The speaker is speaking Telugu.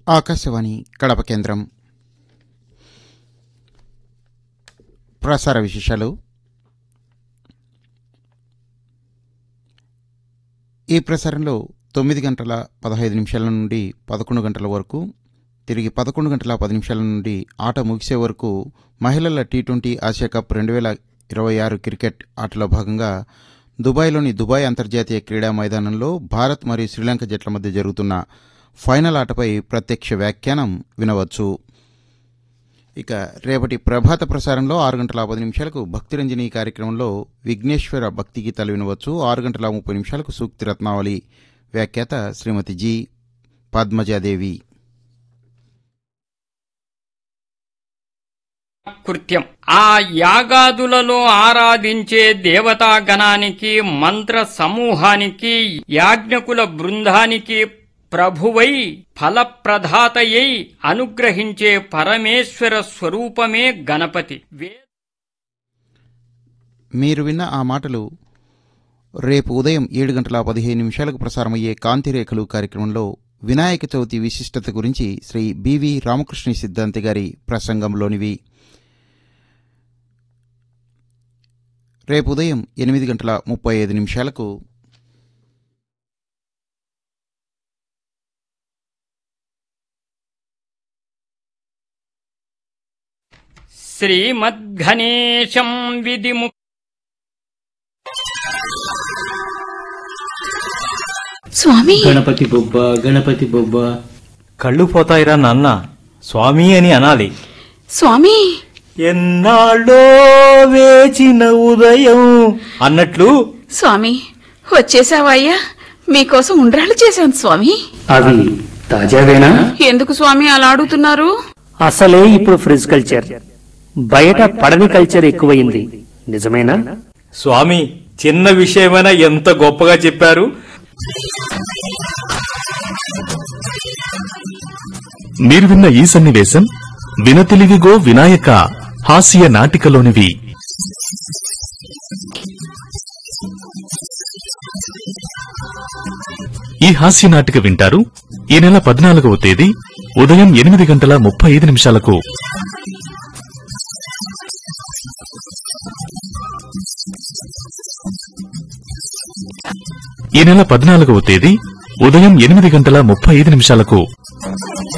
ఆకాశవాణి కడప కేంద్రం ప్రసార విశేషాలు ఈ ప్రసారంలో తొమ్మిది గంటల పదహైదు నిమిషాల నుండి పదకొండు గంటల వరకు తిరిగి పదకొండు గంటల పది నిమిషాల నుండి ఆట ముగిసే వరకు మహిళల టీ ట్వంటీ ఆసియా కప్ రెండు వేల ఇరవై ఆరు క్రికెట్ ఆటలో భాగంగా దుబాయ్లోని దుబాయ్ అంతర్జాతీయ క్రీడా మైదానంలో భారత్ మరియు శ్రీలంక జట్ల మధ్య జరుగుతున్న ఫైనల్ ఆటపై ప్రత్యక్ష వ్యాఖ్యానం వినవచ్చు ఇక రేపటి ప్రభాత ప్రసారంలో ఆరు గంటల పది నిమిషాలకు భక్తిరంజని కార్యక్రమంలో విఘ్నేశ్వర భక్తి గీతాలు వినవచ్చు ఆరు గంటల ముప్పై నిమిషాలకు సూక్తి రత్నావళి వ్యాఖ్యాత శ్రీమతి జి పద్మజాదేవి కృత్యం ఆ యాగాదులలో ఆరాధించే దేవతా గణానికి మంత్ర సమూహానికి యాజ్ఞకుల బృందానికి ప్రభువై ఫలప్రదాతయై అనుగ్రహించే పరమేశ్వర స్వరూపమే గణపతి వే మీరు విన్న ఆ మాటలు రేపు ఉదయం ఏడు గంటల పదిహేను నిమిషాలకు ప్రసారమయ్యే కాంతిరేఖలు కార్యక్రమంలో వినాయక చవితి విశిష్టత గురించి శ్రీ బివి రామకృష్ణ సిద్ధాంతి గారి ప్రసంగంలోనివి రేపు ఉదయం ఎనిమిది గంటల ముప్పై ఐదు నిమిషాలకు శ్రీమద్ఘనేశం విధిము స్వామి గణపతి బొబ్బ గణపతి బొబ్బ కళ్ళు పోతాయిరా నాన్న స్వామి అని అనాలి స్వామి ఎన్నాళ్ళో వేచిన ఉదయం అన్నట్లు స్వామి వచ్చేసావయ్యా మీకోసం ఉండ్రాళ్ళు చేశాను స్వామి అవి తాజావేనా ఎందుకు స్వామి అలా అడుగుతున్నారు అసలే ఇప్పుడు ఫ్రిజ్ కల్చర్ బయట పడని కల్చర్ ఎక్కువయింది నిజమేనా స్వామి చిన్న విషయమైనా ఎంత గొప్పగా చెప్పారు మీరు విన్న ఈ సన్నివేశం వినతిలివిగో వినాయక హాస్య నాటికలోనివి ఈ హాస్య నాటిక వింటారు ఈ నెల పద్నాలుగవ తేదీ ఉదయం ఎనిమిది గంటల ముప్పై ఐదు నిమిషాలకు ఈ నెల పద్నాలుగవ తేదీ ఉదయం ఎనిమిది గంటల ముప్పై ఐదు నిమిషాలకు